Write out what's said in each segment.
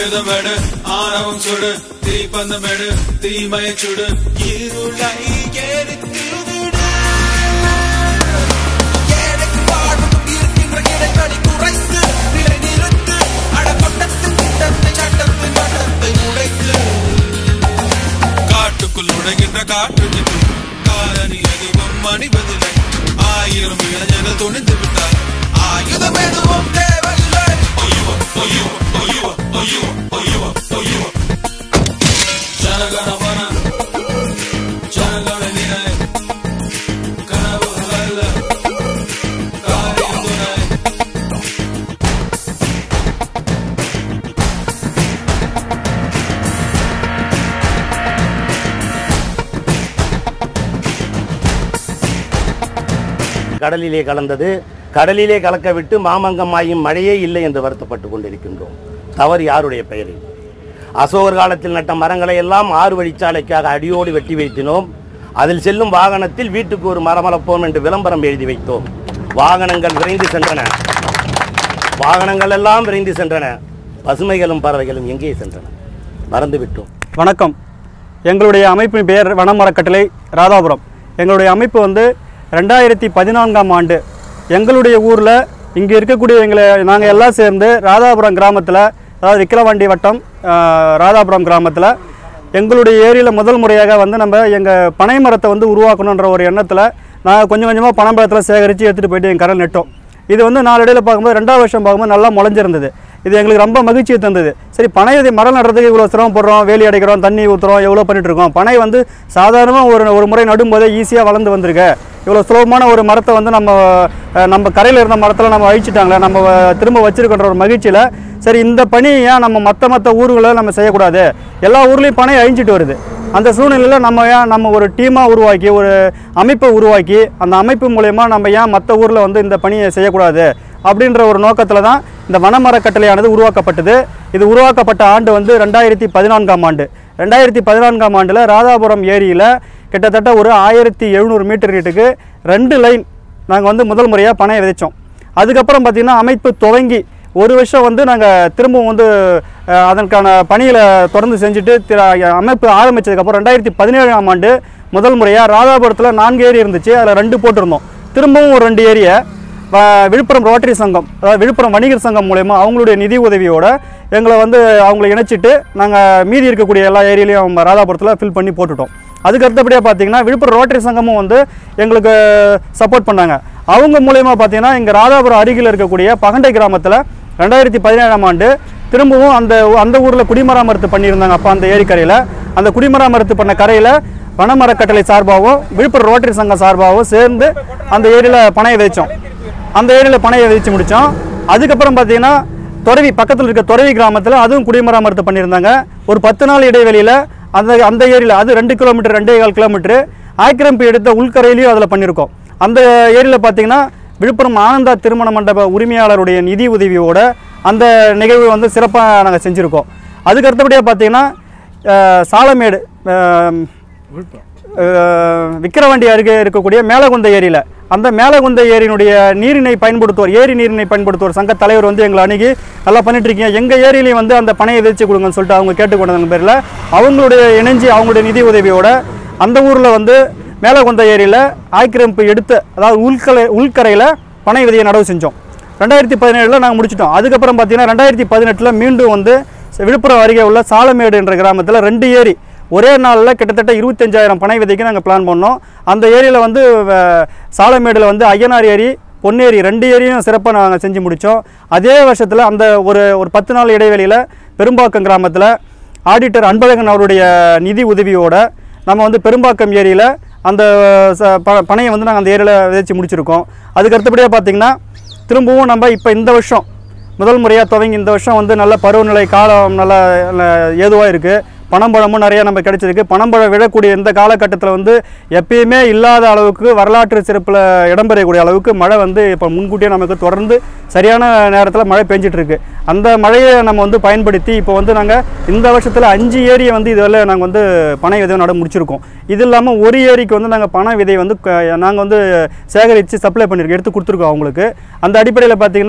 ஆயுதமெடு ஆணவம் சுடு தீப்பந்தமெடு தீமையை சுடு இருளை எரித்து விடு ஏழைக்கு வாழ்வுக்கும் இருக்கின்ற இடைவெளி குறைத்து நிலை நிறுத்து அடக்கொட்டத்தின் திட்டத்தை சட்டத்தின் வட்டத்தை உடைத்து காட்டுக்குள் நுழைகின்ற காற்று நிற்கும் காலனி எதுவும் மணிவதில்லை ஆயிரம் இளைஞர்கள் துணிந்து விட்டார் ஆயுதம் எதுவும் தேவையில்லை ஒய்யுவ, ஒய்யுவ, ஒய்யுவ, ஒய்யுவ, ஒய்யுவ, ஒய்யுவ. ஜனகணமன, ஜனகண நினை, கனவுகள் அல்ல, காரியம் துணை. கடலிலே கலந்தது கடலிலே கலக்க விட்டு மாமங்கமாயும் மழையே இல்லை என்று வருத்தப்பட்டு கொண்டிருக்கின்றோம் தவறு யாருடைய பெயரில் அசோகர் காலத்தில் நட்ட மரங்களை எல்லாம் ஆறு வழிச்சாலைக்காக அடியோடு வெட்டி வைத்தினோம் அதில் செல்லும் வாகனத்தில் வீட்டுக்கு ஒரு மரம் வளர்ப்போம் என்று விளம்பரம் எழுதி வைத்தோம் வாகனங்கள் விரைந்து சென்றன வாகனங்கள் எல்லாம் விரைந்து சென்றன பசுமைகளும் பறவைகளும் எங்கே சென்றன மறந்துவிட்டோம் வணக்கம் எங்களுடைய அமைப்பின் பெயர் வனமரக்கட்டளை ராதாபுரம் எங்களுடைய அமைப்பு வந்து ரெண்டாயிரத்தி பதினான்காம் ஆண்டு எங்களுடைய ஊரில் இங்கே இருக்கக்கூடிய எங்களை நாங்கள் எல்லாம் சேர்ந்து ராதாபுரம் கிராமத்தில் அதாவது விக்கிரவாண்டி வட்டம் ஆஹ், ராதாபுரம் கிராமத்தில் எங்களுடைய ஏரியில் முதல் முறையாக வந்து நம்ம எங்கள் பனை மரத்தை வந்து உருவாக்கணுன்ற ஒரு எண்ணத்தில் நாங்கள் கொஞ்சம் கொஞ்சமாக பனைமரத்தில் சேகரித்து எடுத்துகிட்டு போயிட்டு எங்கள் கரை நட்டோம் இது வந்து நாளடைவில் பார்க்கும்போது ரெண்டாவது வருஷம் பார்க்கும்போது நல்லா முளைஞ்சிருந்தது இது எங்களுக்கு ரொம்ப மகிழ்ச்சியை தந்தது சரி பனை விதை மரம் நடுறதுக்கு இவ்வளோ சிரமப்படுறோம் வேலி அடைக்கிறோம் தண்ணி ஊற்றுறோம் எவ்வளோ பண்ணிட்டு இருக்கோம் பனை வந்து சாதாரணமாக ஒரு ஒரு முறை நடும்போதே ஈஸியாக வளர்ந்து வந்திருக்கு இவ்வளோ சுலபமான ஒரு மரத்தை வந்து நம்ம அஹ், நம்ம கரையில் இருந்த மரத்தில் நம்ம அழிச்சிட்டாங்களே நம்ம அஹ், திரும்ப வச்சிருக்கின்ற ஒரு மகிழ்ச்சியில் சரி இந்த பணி ஏன் நம்ம மற்ற மற்ற ஊர்களில் நம்ம செய்யக்கூடாது எல்லா ஊர்லேயும் பனை அழிஞ்சிட்டு வருது அந்த சூழ்நிலையில் நம்ம ஏன் நம்ம ஒரு டீமாக உருவாக்கி ஒரு அமைப்பை உருவாக்கி அந்த அமைப்பு மூலயமா நம்ம ஏன் மற்ற ஊரில் வந்து இந்த பணியை செய்யக்கூடாது அப்படின்ற ஒரு நோக்கத்தில் தான் இந்த வனமரக்கட்டளையானது உருவாக்கப்பட்டது இது உருவாக்கப்பட்ட ஆண்டு வந்து ரெண்டாயிரத்தி பதினான்காம் ஆண்டு ரெண்டாயிரத்தி பதினான்காம் ஆண்டில் ராதாபுரம் ஏரியில் கிட்டத்தட்ட ஒரு ஆயிரத்தி எழுநூறு மீட்டர் ரீட்டுக்கு ரெண்டு லைன் நாங்கள் வந்து முதல் முறையாக பனையை விதைச்சோம் அதுக்கப்புறம் பார்த்திங்கன்னா அமைப்பு துவங்கி ஒரு வருஷம் வந்து நாங்கள் திரும்பவும் வந்து அஹ், அதற்கான பணிகளை தொடர்ந்து செஞ்சுட்டு திரு- அமைப்பு ஆரம்பித்ததுக்கப்புறம் ரெண்டாயிரத்தி பதினேழாம் ஆண்டு முதல் முறையாக ராதாபுரத்தில் நான்கு ஏரி இருந்துச்சு அதில் ரெண்டு போட்டிருந்தோம் திரும்பவும் ஒரு ரெண்டு ஏரியை வ- விழுப்புரம் ரோட்டரி சங்கம் அதாவது விழுப்புரம் வணிகர் சங்கம் மூலயமா அவங்களுடைய நிதி உதவியோட எங்களை வந்து அவங்கள இணைச்சிட்டு நாங்கள் மீதி இருக்கக்கூடிய எல்லா ஏரியாலையும் ராதாபுரத்தில் ஃபில் பண்ணி போட்டுட்டோம் அதுக்கு அடுத்தபடியாக பார்த்தீங்கன்னா விழுப்புரம் ரோட்டரி சங்கமும் வந்து எங்களுக்கு சப்போர்ட் பண்ணாங்க அவங்க மூலயமா பார்த்தீங்கன்னா இங்கே ராதாபுரம் அருகில் இருக்கக்கூடிய பகண்டை கிராமத்தில் ரெண்டாயிரத்தி பதினேழாம் ஆண்டு திரும்பவும் அந்த அந்த ஊரில் குடிமராமத்து பண்ணியிருந்தாங்க அப்போ அந்த ஏரிக்கரையில் அந்த குடிமராமத்து பண்ண கரையில் வனமரக்கட்டளை சார்பாகவும் விழுப்புரம் ரோட்டரி சங்கம் சார்பாகவும் சேர்ந்து அந்த ஏரியில் பனையை விதைச்சோம் அந்த ஏரியில் பனையை விதைச்சு முடித்தோம் அதுக்கப்புறம் பார்த்தீங்கன்னா துறவி பக்கத்தில் இருக்க துறவி கிராமத்தில் அதுவும் குடிமராமத்து பண்ணியிருந்தாங்க ஒரு பத்து நாள் இடைவெளியில் அந்த அந்த ஏரியில் அது ரெண்டு கிலோமீட்டர் ரெண்டே கால் கிலோமீட்டர் ஆக்கிரமிப்பு எடுத்த உள்கரையிலையும் அதில் பண்ணியிருக்கோம் அந்த ஏரியில் பார்த்தீங்கன்னா விழுப்புரம் ஆனந்தா திருமண மண்டப உரிமையாளருடைய நிதி உதவியோட அந்த நிகழ்வு வந்து சிறப்பாக நாங்கள் செஞ்சுருக்கோம் அதுக்கு அடுத்தபடியாக பார்த்தீங்கன்னா அஹ், சாலமேடு அஹ், அஹ், விக்கிரவாண்டி அருகே இருக்கக்கூடிய மேலகுந்த ஏரியில் அந்த மேலகுந்த ஏரியினுடைய நீரினை பயன்படுத்துவோர் ஏரி நீரினை பயன்படுத்துவோர் சங்க தலைவர் வந்து எங்களை அணுகி நல்லா பண்ணிட்டு இருக்கீங்க எங்கள் ஏரியிலையும் வந்து அந்த பணையை விதிச்சு கொடுங்கன்னு சொல்லிட்டு அவங்க கேட்டுக்கொண்டதன் பேரில் அவங்களுடைய இணைஞ்சு அவங்களுடைய நிதி உதவியோட அந்த ஊரில் வந்து மேலகுந்த ஏரியில் ஆக்கிரமிப்பு எடுத்து அதாவது உள்கரை உள்கரையில் பனை விதையை நடவு செஞ்சோம் ரெண்டாயிரத்தி பதினேழில் நாங்கள் முடிச்சிட்டோம் அதுக்கப்புறம் பார்த்தீங்கன்னா ரெண்டாயிரத்தி பதினெட்டில் மீண்டும் வந்து விழுப்புரம் அருகே உள்ள சாலமேடு என்ற கிராமத்தில் ரெண்டு ஏரி ஒரே நாளில் கிட்டத்தட்ட இருபத்தஞ்சாயிரம் பனை விதைக்கு நாங்கள் பிளான் பண்ணோம் அந்த ஏரியில் வந்து வ- சாலமேடில் வந்து ஐயனார் ஏரி பொன்னேரி ரெண்டு ஏரியும் சிறப்பாக நாங்கள் செஞ்சு முடித்தோம் அதே வருஷத்தில் அந்த ஒரு ஒரு பத்து நாள் இடைவெளியில் பெரும்பாக்கம் கிராமத்தில் ஆடிட்டர் அன்பழகன் அவருடைய நிதி உதவியோட நம்ம வந்து பெரும்பாக்கம் ஏரியில் அந்த ச- ப பனையை வந்து நாங்கள் அந்த ஏரியில் விதைச்சு முடிச்சிருக்கோம் அதுக்கு அடுத்தபடியாக பார்த்தீங்கன்னா திரும்பவும் நம்ம இப்போ இந்த வருஷம் முதல் முறையாக துவங்கி இந்த வருஷம் வந்து நல்ல பருவநிலை காலம் நல்ல ஏதுவாக இருக்குது பனம்பழமும் நிறைய நம்ம கிடைச்சிருக்கு பனம்பழம் விழக்கூடிய இந்த காலகட்டத்தில் வந்து எப்பயுமே இல்லாத அளவுக்கு வரலாற்று சிறப்பில் இடம்பெறக்கூடிய அளவுக்கு மழை வந்து இப்போ முன்கூட்டியே நமக்கு தொடர்ந்து சரியான நேரத்தில் மழை பெஞ்சிட்டு இருக்கு அந்த மழையை நம்ம வந்து பயன்படுத்தி இப்போ வந்து நாங்கள் இந்த வருஷத்தில் அஞ்சு ஏரியை வந்து இதுவரை நாங்கள் வந்து பனை விதை நட முடிச்சிருக்கோம் இது இல்லாமல் ஒரு ஏரிக்கு வந்து நாங்கள் பனை விதை வந்து நாங்கள் வந்து சேகரித்து சப்ளை பண்ணியிருக்கோம் எடுத்து கொடுத்துருக்கோம் அவங்களுக்கு அந்த அடிப்படையில் பார்த்தீங்கன்னா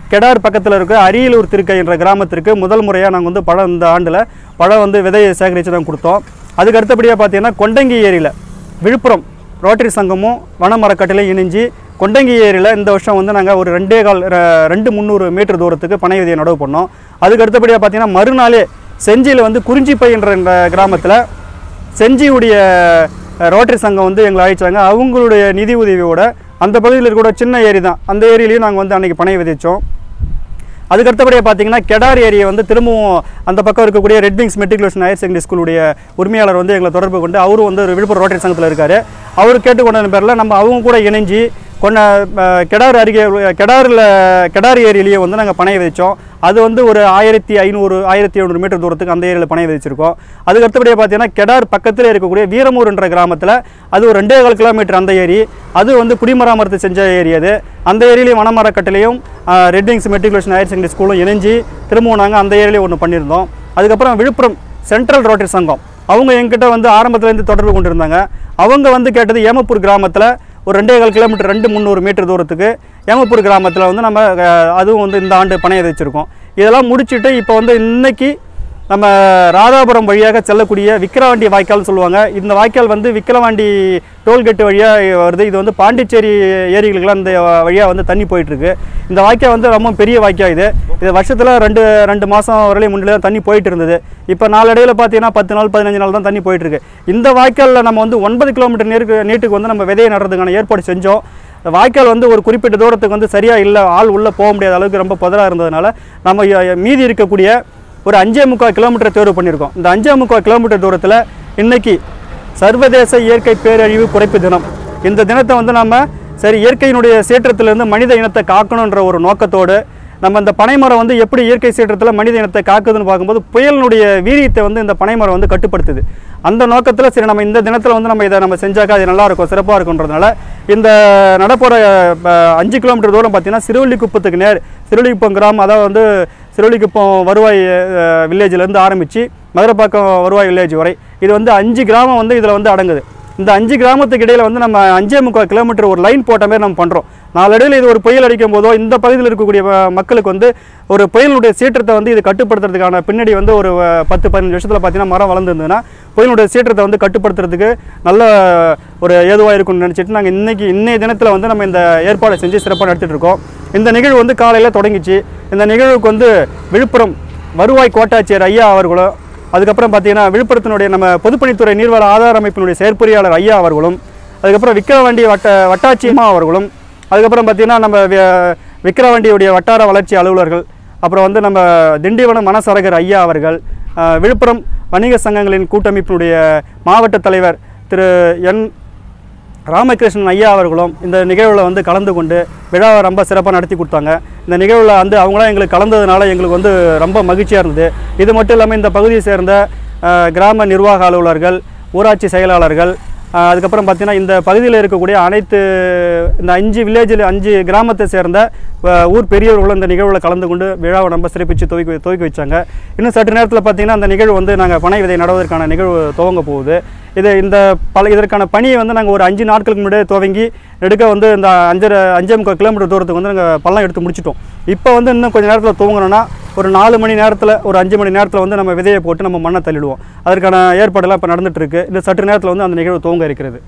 கெடார் பக்கத்தில் இருக்க அரியலூர் திருக்கை என்ற கிராமத்திற்கு முதல் முறையாக நாங்கள் வந்து பழம் இந்த ஆண்டில் பழம் வந்து விதையை சேகரித்து தான் கொடுத்தோம் அதுக்கு அடுத்தபடியாக பார்த்தீங்கன்னா கொண்டங்கி ஏரியில் விழுப்புரம் ரோட்டரி சங்கமும் வனமரக்கட்டிலையும் இணைஞ்சு கொண்டங்கி ஏரியில் இந்த வருஷம் வந்து நாங்கள் ஒரு ரெண்டே கால் ர- ரெண்டு முந்நூறு மீட்டர் தூரத்துக்கு பனை விதையை நடவு பண்ணோம் அதுக்கு அடுத்தபடியாக பார்த்தீங்கன்னா மறுநாளே செஞ்சியில் வந்து குறிஞ்சிப்பை என்ற இந்த கிராமத்தில் செஞ்சியுடைய அஹ், ரோட்டரி சங்கம் வந்து எங்களை அழைச்சாங்க அவங்களுடைய நிதி உதவியோட அந்த பகுதியில் இருக்க சின்ன ஏரி தான் அந்த ஏரியிலையும் நாங்கள் வந்து அன்றைக்கி பனை விதைச்சோம் அதுக்கு அடுத்தபடியாக பார்த்தீங்கன்னா கெடார் ஏரியை வந்து திரும்பவும் அந்த பக்கம் இருக்கக்கூடிய Red Wings matriculation higher secondary ஸ்கூலுடைய உரிமையாளர் வந்து எங்களை தொடர்பு கொண்டு அவரும் வந்து ஒரு விழுப்புரம் ரோட்டரி சங்கத்தில் இருக்கார் அவர் கேட்டுக்கொண்ட பேரில் நம்ம அவங்க கூட இணைஞ்சு கொண்ட அஹ், கெடார் அருகே கெடாரில் கெடார் ஏரியிலேயே வந்து நாங்கள் பனை விதைச்சோம் அது வந்து ஒரு ஆயிரத்தி ஐநூறு ஆயிரத்தி எழுநூறு மீட்டர் தூரத்துக்கு அந்த ஏரியில் பனை விதைச்சிருக்கோம் அதுக்கு அடுத்தபடியாக பார்த்தீங்கன்னா கெடார் பக்கத்தில் இருக்கக்கூடிய வீரமூர் என்ற கிராமத்தில் அது ஒரு ரெண்டே கால் கிலோமீட்டர் அந்த ஏரி அது வந்து குடிமராமரத்து செஞ்ச ஏரி அது அந்த ஏரியிலையும் வனமரக்கட்டிலையும் Red Wings matriculation higher secondary ஸ்கூலும் இணைஞ்சு திரும்பவும் நாங்கள் அந்த ஏரியிலையும் ஒன்று பண்ணியிருந்தோம் அதுக்கப்புறம் விழுப்புரம் சென்ட்ரல் ரோட்டரி சங்கம் அவங்க எங்கிட்ட வந்து ஆரம்பத்துலேருந்து தொடர்பு கொண்டிருந்தாங்க அவங்க வந்து கேட்டது ஏமப்பூர் கிராமத்தில் ஒரு ரெண்டே கால் கிலோமீட்டர் ரெண்டு முந்நூறு மீட்டர் தூரத்துக்கு ஏமப்பூர் கிராமத்தில் வந்து நம்ம அஹ், அதுவும் வந்து இந்த ஆண்டு பணைய வச்சுருக்கோம் இதெல்லாம் முடிச்சுட்டு இப்போ வந்து இன்னைக்கு நம்ம ராதாபுரம் வழியாக செல்லக்கூடிய விக்கிரவாண்டி வாய்க்கால்னு சொல்லுவாங்க இந்த வாய்க்கால் வந்து விக்கிரவாண்டி டோல்கேட் வழியாக வருது இது வந்து பாண்டிச்சேரி ஏரிகளுக்கெல்லாம் இந்த வழியாக வந்து தண்ணி போயிட்டுருக்கு இந்த வாய்க்கால் வந்து ரொம்ப பெரிய வாய்க்கால் இது இது வருஷத்தில் ரெண்டு ரெண்டு மாதம் வரையிலும் முன்னாடி தான் தண்ணி போயிட்டு இருந்தது இப்போ நாளடைவில் பார்த்தீங்கன்னா பத்து நாள் பதினஞ்சு நாள் தான் தண்ணி போயிட்டுருக்கு இந்த வாய்க்காலில் நம்ம வந்து ஒன்பது கிலோமீட்டர் நேருக்கு நீட்டுக்கு வந்து நம்ம விதையை நடுறதுக்கான ஏற்பாடு செஞ்சோம் இந்த வாய்க்கால் வந்து ஒரு குறிப்பிட்ட தூரத்துக்கு வந்து சரியாக இல்லை ஆள் உள்ளே போக முடியாத அளவுக்கு ரொம்ப புதராக இருந்ததுனால நம்ம ய- மீதி இருக்கக்கூடிய ஒரு அஞ்சே முக்கால் கிலோமீட்டர் தேர்வு பண்ணியிருக்கோம் இந்த அஞ்சே முக்கால் கிலோமீட்டர் தூரத்தில் இன்னைக்கு சர்வதேச இயற்கை பேரழிவு குறைப்பு தினம் இந்த தினத்தை வந்து நம்ம சரி இயற்கையினுடைய சீற்றத்திலிருந்து மனித இனத்தை காக்கணுன்ற ஒரு நோக்கத்தோடு நம்ம இந்த பனைமரம் வந்து எப்படி இயற்கை சீற்றத்தில் மனித இனத்தை காக்குதுன்னு பார்க்கும்போது புயலினுடைய வீரியத்தை வந்து இந்த பனைமரம் வந்து கட்டுப்படுத்துது அந்த நோக்கத்தில் சரி நம்ம இந்த தினத்தில் வந்து நம்ம இதை நம்ம செஞ்சாக்கா அது நல்லா இருக்கும் சிறப்பாக இருக்குன்றதுனால இந்த நடப்போகிற அஞ்சு கிலோமீட்டர் தூரம் பார்த்தீங்கன்னா சிறுவள்ளிக்குப்பத்துக்கு நேர் சிறுவள்ளிக்குப்பம் கிராமம் அதாவது வந்து சிறுவள்ளிக்குப்பம் வருவாய் வில்லேஜ்லேருந்து ஆரம்பித்து மதுரைப்பாக்கம் வருவாய் வில்லேஜ் வரை இது வந்து அஞ்சு கிராமம் வந்து இதில் வந்து அடங்குது இந்த அஞ்சு கிராமத்துக்கு இடையில வந்து நம்ம அஞ்சே முக்கால் கிலோமீட்டர் ஒரு லைன் போட்ட மாதிரி நம்ம பண்ணுறோம் நாளடைவில் இது ஒரு புயல் அடிக்கும் போதோ இந்த பகுதியில் இருக்கக்கூடிய ம- மக்களுக்கு வந்து ஒரு புயலுடைய சீற்றத்தை வந்து இது கட்டுப்படுத்துறதுக்கான பின்னாடி வந்து ஒரு அஹ், பத்து பதினஞ்சு வருஷத்தில் பார்த்தீங்கன்னா மரம் வளர்ந்துருந்ததுன்னா புயலுடைய சீற்றத்தை வந்து கட்டுப்படுத்துறதுக்கு நல்ல ஒரு ஏதுவாக இருக்கும்னு நினச்சிட்டு நாங்கள் இன்னைக்கு இன்னைய தினத்தில் வந்து நம்ம இந்த ஏற்பாடை செஞ்சு சிறப்பாக நடத்திட்டு இருக்கோம் இந்த நிகழ்வு வந்து காலையில் தொடங்கிச்சு இந்த நிகழ்வுக்கு வந்து விழுப்புரம் வருவாய் கோட்டாட்சியர் ஐயா அவர்களும் அதுக்கப்புறம் பார்த்தீங்கன்னா விழுப்புரத்தினுடைய நம்ம பொதுப்பணித்துறை நீர்வள ஆதார அமைப்பினுடைய செயற்பொறியாளர் ஐயா அவர்களும் அதுக்கப்புறம் விக்கிரவாண்டி வட்ட வட்டாட்சி அம்மா அவர்களும் அதுக்கப்புறம் பார்த்தீங்கன்னா நம்ம வி- விக்கிரவாண்டியுடைய வட்டார வளர்ச்சி அலுவலர்கள் அப்புறம் வந்து நம்ம திண்டிவனம் மனசரகர் ஐயா அவர்கள் அஹ், விழுப்புரம் வணிக சங்கங்களின் கூட்டமைப்பினுடைய மாவட்ட தலைவர் திரு என் ராமகிருஷ்ணன் ஐயா அவர்களும் இந்த நிகழ்வில் வந்து கலந்து கொண்டு விழாவை ரொம்ப சிறப்பாக நடத்தி கொடுத்தாங்க இந்த நிகழ்வில் வந்து அவங்களாம் எங்களுக்கு கலந்ததுனால எங்களுக்கு வந்து ரொம்ப மகிழ்ச்சியாக இருந்தது இது மட்டும் இல்லாமல் இந்த பகுதியை சேர்ந்த அஹ், கிராம நிர்வாக அலுவலர்கள் ஊராட்சி செயலாளர்கள் அஹ், அதுக்கப்புறம் பார்த்தீங்கன்னா இந்த பகுதியில் இருக்கக்கூடிய அனைத்து இந்த அஞ்சு வில்லேஜில் அஞ்சு கிராமத்தை சேர்ந்த அஹ், ஊர் பெரியவர்களும் இந்த நிகழ்வில் கலந்து கொண்டு விழாவை ரொம்ப சிறப்பித்து துவக்கி துவக்கி வச்சாங்க இன்னும் சற்று நேரத்தில் பார்த்தீங்கன்னா அந்த நிகழ்வு வந்து நாங்கள் பனை விதை நடுவதற்கான நிகழ்வு துவங்க போகுது இது இந்த பல இதற்கான பணியை வந்து நாங்கள் ஒரு அஞ்சு நாட்களுக்கு முன்னாடியே துவங்கி எடுக்க வந்து இந்த அஞ்சரை அஞ்சே முக்கால் கிலோமீட்டர் தூரத்துக்கு வந்து நாங்கள் பள்ளம் எடுத்து முடிச்சிட்டோம் இப்போ வந்து இன்னும் கொஞ்சம் நேரத்தில் துவங்கணும்னா ஒரு நாலு மணி நேரத்தில் ஒரு அஞ்சு மணி நேரத்தில் வந்து நம்ம விதையை போட்டு நம்ம மண்ணை தள்ளிடுவோம் அதற்கான ஏற்பாடெல்லாம் இப்போ நடந்துட்டு இருக்கு இந்த சற்று நேரத்தில் வந்து அந்த நிகழ்வு துவங்க இருக்கிறது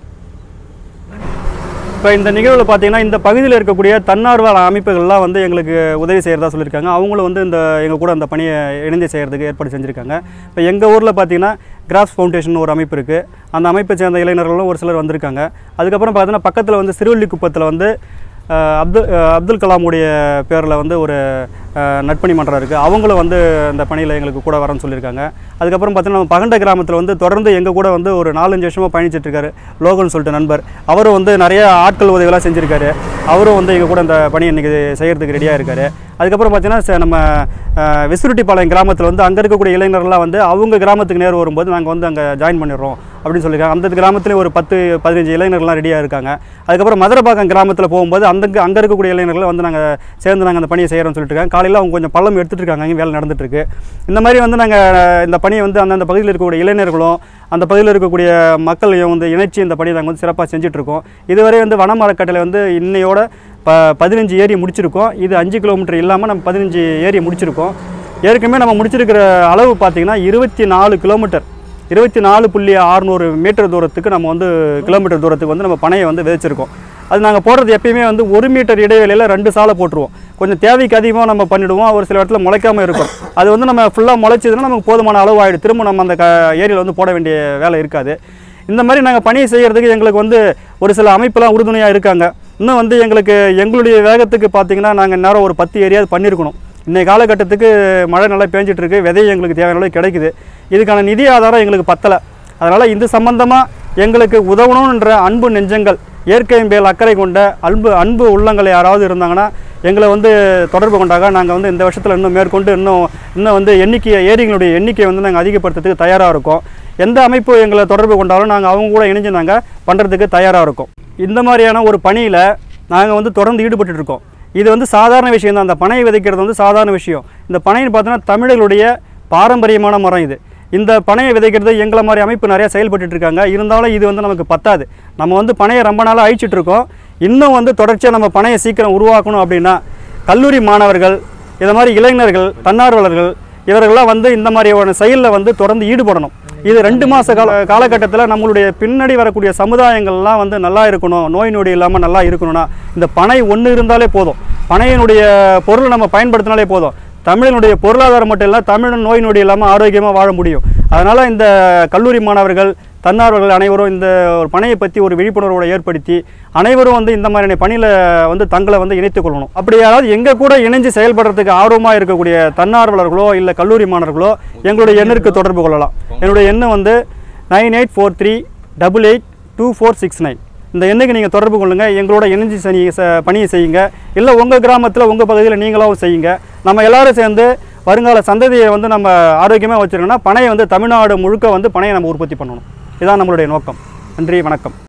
இப்போ இந்த நிகழ்வில் பார்த்தீங்கன்னா இந்த பகுதியில் இருக்கக்கூடிய தன்னார்வ அமைப்புகள்லாம் வந்து எங்களுக்கு உதவி செய்கிறதா சொல்லியிருக்காங்க அவங்களும் வந்து இந்த எங்கள் கூட அந்த பணியை இணைந்து செய்கிறதுக்கு ஏற்பாடு செஞ்சுருக்காங்க இப்போ எங்கள் ஊரில் பார்த்தீங்கன்னா கிராஸ் ஃபவுண்டேஷன் ஒரு அமைப்பு இருக்குது அந்த அமைப்பை சேர்ந்த இளைஞர்களும் ஒரு சிலர் வந்திருக்காங்க அதுக்கப்புறம் பார்த்தீங்கன்னா பக்கத்தில் வந்து சிறுவள்ளிக்குப்பத்தில் வந்து அஹ், அப்துல் அஹ், அப்துல் கலாமுடைய பேரில் வந்து ஒரு அஹ், நட்பணி மன்றம் இருக்குது அவங்களும் வந்து இந்த பணியில் எங்களுக்கு கூட வரேன்னு சொல்லியிருக்காங்க அதுக்கப்புறம் பார்த்தீங்கன்னா நம்ம பகண்ட கிராமத்தில் வந்து தொடர்ந்து எங்கள் கூட வந்து ஒரு நாலஞ்சு வருஷமாக பயணிச்சிட்டு இருக்காரு லோகன் சொல்லிட்டு நண்பர் அவரும் வந்து நிறைய ஆட்கள் உதவிலாம் செஞ்சுருக்காரு அவரும் வந்து எங்கள் கூட இந்த பணியை இன்றைக்கி செய்கிறதுக்கு ரெடியாக இருக்காரு அதுக்கப்புறம் பார்த்தீங்கன்னா ச- நம்ம அஹ், விசுருட்டிப்பாளையம் கிராமத்தில் வந்து அங்கே இருக்கக்கூடிய இளைஞர்கள்லாம் வந்து அவங்க கிராமத்துக்கு நேர் வரும்போது நாங்கள் வந்து அங்கே ஜாயின் பண்ணிடுறோம் அப்படின்னு சொல்லியிருக்காங்க அந்த கிராமத்துலேயும் ஒரு பத்து பதினஞ்சு இளைஞர்கள்லாம் ரெடியாக இருக்காங்க அதுக்கப்புறம் மதுரப்பாக்கம் கிராமத்தில் போகும்போது அந்த அங்கே இருக்கக்கூடிய இளைஞர்களை வந்து நாங்கள் சேர்ந்து நாங்கள் அந்த பணியை செய்கிறோம்னு சொல்லிட்டு இருக்காங்க காலையில் அவங்க கொஞ்சம் பள்ளம் எடுத்துகிட்டு இருக்காங்க அங்கே வேலை நடந்துட்டு இருக்கு இந்த மாதிரி வந்து நாங்கள் இந்த பணியை வந்து அந்தந்த பகுதியில் இருக்கக்கூடிய இளைஞர்களும் அந்த பகுதியில் இருக்கக்கூடிய மக்களையும் வந்து இணைச்சி இந்த பணியை நாங்கள் வந்து சிறப்பாக செஞ்சுட்டு இருக்கோம் இதுவரை வந்து வனமரக்கட்டளை வந்து இன்னையோட ப பதினஞ்சு ஏரி முடிச்சிருக்கோம் இது அஞ்சு கிலோமீட்டர் இல்லாமல் நம்ம பதினஞ்சு ஏரி முடிச்சிருக்கோம் ஏற்கனவே நம்ம முடிச்சிருக்கிற அளவு பார்த்திங்கன்னா இருபத்தி நாலு கிலோமீட்டர் இருபத்தி நாலு புள்ளி ஆறுநூறு மீட்டர் தூரத்துக்கு நம்ம வந்து கிலோமீட்டர் தூரத்துக்கு வந்து நம்ம பனையை வந்து விதைச்சிருக்கோம் அது நாங்கள் போடுறது எப்பயுமே வந்து ஒரு மீட்டர் இடைவெளியில் ரெண்டு சாலை போட்டுருவோம் கொஞ்சம் தேவைக்கு அதிகமாக நம்ம பண்ணிவிடுவோம் ஒரு சில இடத்துல முளைக்காமல் இருக்கும் அது வந்து நம்ம ஃபுல்லாக முளைச்சதுன்னா நமக்கு போதுமான அளவு ஆகிடும் திரும்ப நம்ம அந்த க ஏரியில் வந்து போட வேண்டிய வேலை இருக்காது இந்த மாதிரி நாங்கள் பணியை செய்கிறதுக்கு எங்களுக்கு வந்து ஒரு சில அமைப்பெல்லாம் உறுதுணையாக இருக்காங்க இன்னும் வந்து எங்களுக்கு எங்களுடைய வேகத்துக்கு பார்த்தீங்கன்னா நாங்கள் நேரம் ஒரு பத்து ஏரியாவது பண்ணியிருக்கணும் இன்றைய காலகட்டத்துக்கு மழை நல்லா பேஞ்சிட்டு இருக்கு விதை எங்களுக்கு தேவையான அளவு கிடைக்குது இதுக்கான நிதி ஆதாரம் எங்களுக்கு பத்தலை அதனால் இது சம்பந்தமாக எங்களுக்கு உதவணுன்ற அன்பு நெஞ்சங்கள் இயற்கை மேல் அக்கறை கொண்ட அன்பு அன்பு உள்ளங்கள் யாராவது இருந்தாங்கன்னா எங்களை வந்து தொடர்பு கொண்டாங்க நாங்கள் வந்து இந்த வருஷத்தில் இன்னும் மேற்கொண்டு இன்னும் இன்னும் வந்து எண்ணிக்கையை ஏரிகளுடைய எண்ணிக்கையை வந்து நாங்கள் அதிகப்படுத்துறதுக்கு தயாராக இருக்கோம் எந்த அமைப்பு எங்களை தொடர்பு கொண்டாலும் நாங்கள் அவங்க கூட இணைஞ்சு நாங்கள் பண்ணுறதுக்கு தயாராக இருக்கோம் இந்த மாதிரியான ஒரு பணியில் நாங்கள் வந்து தொடர்ந்து ஈடுபட்டு இருக்கோம் இது வந்து சாதாரண விஷயம் தான் அந்த பனையை விதைக்கிறது வந்து சாதாரண விஷயம் இந்த பனைன்னு பார்த்தோன்னா தமிழர்களுடைய பாரம்பரியமான மரம் இது இந்த பனையை விதைக்கிறது எங்களை மாதிரி அமைப்பு நிறைய செயல்பட்டுட்டு இருக்காங்க இருந்தாலும் இது வந்து நமக்கு பத்தாது நம்ம வந்து பனையை ரொம்ப நாளாக அழிச்சிட்டு இருக்கோம் இன்னும் வந்து தொடர்ச்சியாக நம்ம பனையை சீக்கிரம் உருவாக்கணும் அப்படின்னா கல்லூரி மாணவர்கள் இதை மாதிரி இளைஞர்கள் தன்னார்வலர்கள் இவர்கள்லாம் வந்து இந்த மாதிரியான செயலில் வந்து தொடர்ந்து ஈடுபடணும் இது ரெண்டு மாத கால காலகட்டத்தில் நம்மளுடைய பின்னாடி வரக்கூடிய சமுதாயங்கள்லாம் வந்து நல்லா இருக்கணும் நோய் நொடி இல்லாமல் நல்லா இருக்கணும்னா இந்த பனை ஒன்று இருந்தாலே போதும் பனையினுடைய பொருளை நம்ம பயன்படுத்தினாலே போதும் தமிழினுடைய பொருளாதாரம் மட்டும் இல்லை தமிழன் நோய் நொடி இல்லாமல் ஆரோக்கியமாக வாழ முடியும் அதனால் இந்த கல்லூரி மாணவர்கள் தன்னார்வர்கள் அனைவரும் இந்த ஒரு பணியை பற்றி ஒரு விழிப்புணர்வோட ஏற்படுத்தி அனைவரும் வந்து இந்த மாதிரியான பணியில் வந்து தங்களை வந்து இணைத்துக் கொள்ளணும் அப்படி யாராவது எங்கள் கூட இணைஞ்சு செயல்படுறதுக்கு ஆர்வமாக இருக்கக்கூடிய தன்னார்வலர்களோ இல்லை கல்லூரி மாணவர்களோ எங்களுடைய எண்ணிற்கு தொடர்பு கொள்ளலாம் என்னுடைய எண்ணு வந்து nine eight four three double eight two four six nine இந்த எண்ணுக்கு நீங்கள் தொடர்பு கொள்ளுங்கள் எங்களோட இணைஞ்சு சனி ச- பணியை செய்யுங்க இல்லை உங்கள் கிராமத்தில் உங்கள் பகுதியில் நீங்களாவும் செய்யுங்க நம்ம எல்லாரும் சேர்ந்து வருங்கால சந்ததியை வந்து நம்ம ஆரோக்கியமாக வச்சுருக்கோம்னா பனையை வந்து தமிழ்நாடு முழுக்க வந்து பனையை நம்ம உற்பத்தி பண்ணணும் இதுதான் நம்மளுடைய நோக்கம் நன்றி வணக்கம்